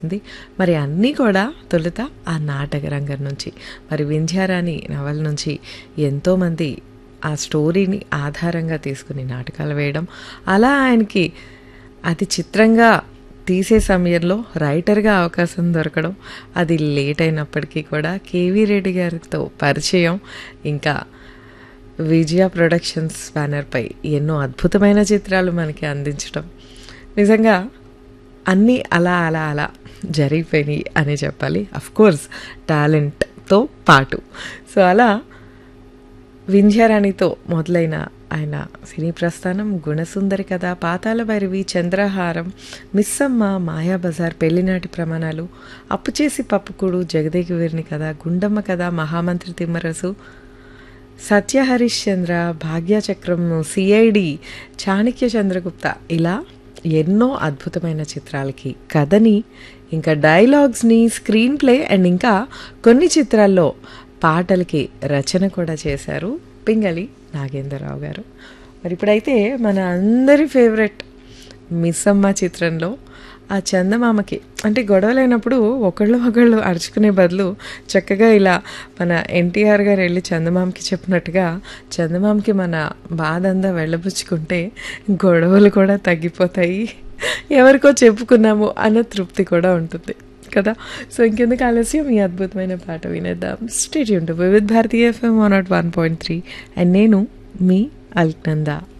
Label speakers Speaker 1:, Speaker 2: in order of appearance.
Speaker 1: ఉంది మరి అన్నీ కూడా తొలుత ఆ నాటక రంగం నుంచి మరి వింధ్యారాణి నవల నుంచి ఎంతోమంది ఆ స్టోరీని ఆధారంగా తీసుకుని నాటకాలు వేయడం అలా ఆయనకి అతి చిత్రంగా తీసే సమయంలో రైటర్గా అవకాశం దొరకడం అది లేట్ అయినప్పటికీ కూడా కేవీ రెడ్డి గారితో పరిచయం ఇంకా విజయ ప్రొడక్షన్స్ బ్యానర్పై ఎన్నో అద్భుతమైన చిత్రాలు మనకి అందించడం నిజంగా అన్నీ అలా అలా అలా జరిగిపోయినాయి అని చెప్పాలి కోర్స్ టాలెంట్తో పాటు సో అలా వింధ్యారాణితో మొదలైన ఆయన సినీ ప్రస్థానం గుణసుందరి కథ పాతాల భైరవి చంద్రహారం మిస్సమ్మ మాయాబజార్ పెళ్లినాటి ప్రమాణాలు అప్పు చేసి పప్పుకుడు జగదేకి వీరిని కథ గుండమ్మ కథ మహామంత్రి తిమ్మరసు సత్య హరిశ్చంద్ర భాగ్యచక్రం సిఐడి చాణక్య చంద్రగుప్త ఇలా ఎన్నో అద్భుతమైన చిత్రాలకి కథని ఇంకా డైలాగ్స్ని స్క్రీన్ ప్లే అండ్ ఇంకా కొన్ని చిత్రాల్లో పాటలకి రచన కూడా చేశారు పింగళి నాగేంద్రరావు గారు మరి ఇప్పుడైతే మన అందరి ఫేవరెట్ మిస్సమ్మ చిత్రంలో ఆ చందమామకి అంటే గొడవలైనప్పుడు ఒకళ్ళు ఒకళ్ళు అరుచుకునే బదులు చక్కగా ఇలా మన ఎన్టీఆర్ గారు వెళ్ళి చందమామకి చెప్పినట్టుగా చందమామకి మన బాధ అంతా వెళ్ళబుచ్చుకుంటే గొడవలు కూడా తగ్గిపోతాయి ఎవరికో చెప్పుకున్నాము అన్న తృప్తి కూడా ఉంటుంది కదా సో ఇంకెందుకు ఆలస్యం ఈ అద్భుతమైన పాట వినేద్దాం stay with Bharatiya FM one not one point three and నేను మీ అల్నందా